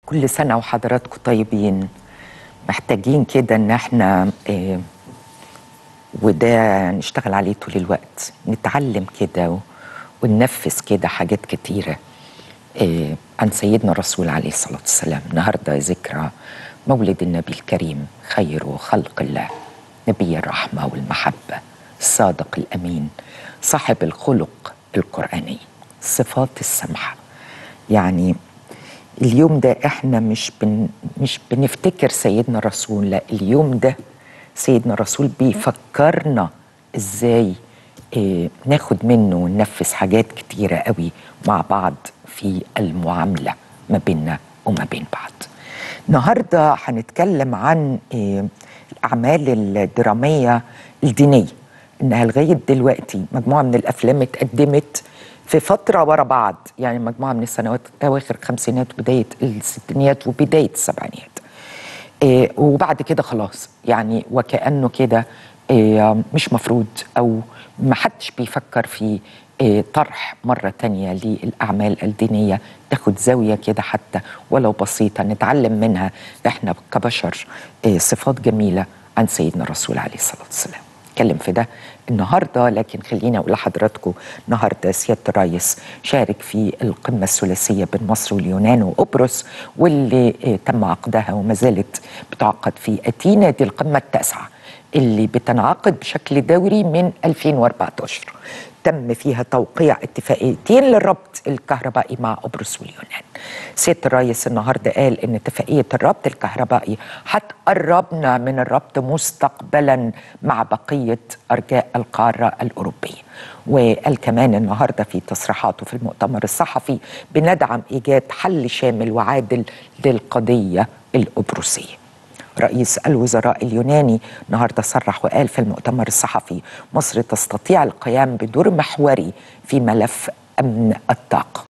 كل سنة وحضراتكم طيبين محتاجين كده ان احنا آه، وده نشتغل عليه طول الوقت نتعلم كده و- وننفذ كده حاجات كتيرة آه، عن سيدنا الرسول عليه الصلاة والسلام النهاردة ذكرى مولد النبي الكريم خير خلق الله نبي الرحمة والمحبة الصادق الأمين صاحب الخلق القرآني الصفات السمحة يعني اليوم ده احنا مش بن مش بنفتكر سيدنا الرسول لا اليوم ده سيدنا الرسول بيفكرنا ازاي اه ناخد منه وننفذ حاجات كتيرة قوي مع بعض في المعاملة ما بيننا وما بين بعض النهاردة هنتكلم عن اه الأعمال الدرامية الدينية إنها لغاية دلوقتي مجموعة من الأفلام اتقدمت في فترة ورا بعض يعني مجموعة من السنوات أواخر الخمسينات وبداية الستينيات وبداية السبعينات إيه وبعد كده خلاص يعني وكأنه كده إيه مش مفروض أو ما حدش بيفكر في إيه طرح مرة تانية للأعمال الدينية تاخد زاوية كده حتى ولو بسيطة نتعلم منها إحنا كبشر إيه صفات جميلة عن سيدنا الرسول عليه الصلاة والسلام اتكلم في ده النهارده لكن خليني اقول لحضراتكم النهارده سياده الرئيس شارك في القمه الثلاثيه بين مصر واليونان وقبرص واللي آه، تم عقدها وما زالت بتعقد في اثينا دي القمه التاسعه اللي بتنعقد بشكل دوري من 2014 تم فيها توقيع اتفاقيتين للربط الكهربائي مع قبرص واليونان سياده الرئيس النهارده قال ان اتفاقيه الربط الكهربائي هتقربنا من الربط مستقبلا مع بقيه ارجاء القاره الاوروبيه وقال كمان النهارده في تصريحاته في المؤتمر الصحفي بندعم ايجاد حل شامل وعادل للقضيه القبرصيه رئيس الوزراء اليوناني النهارده صرح وقال في المؤتمر الصحفي مصر تستطيع القيام بدور محوري في ملف امن الطاقه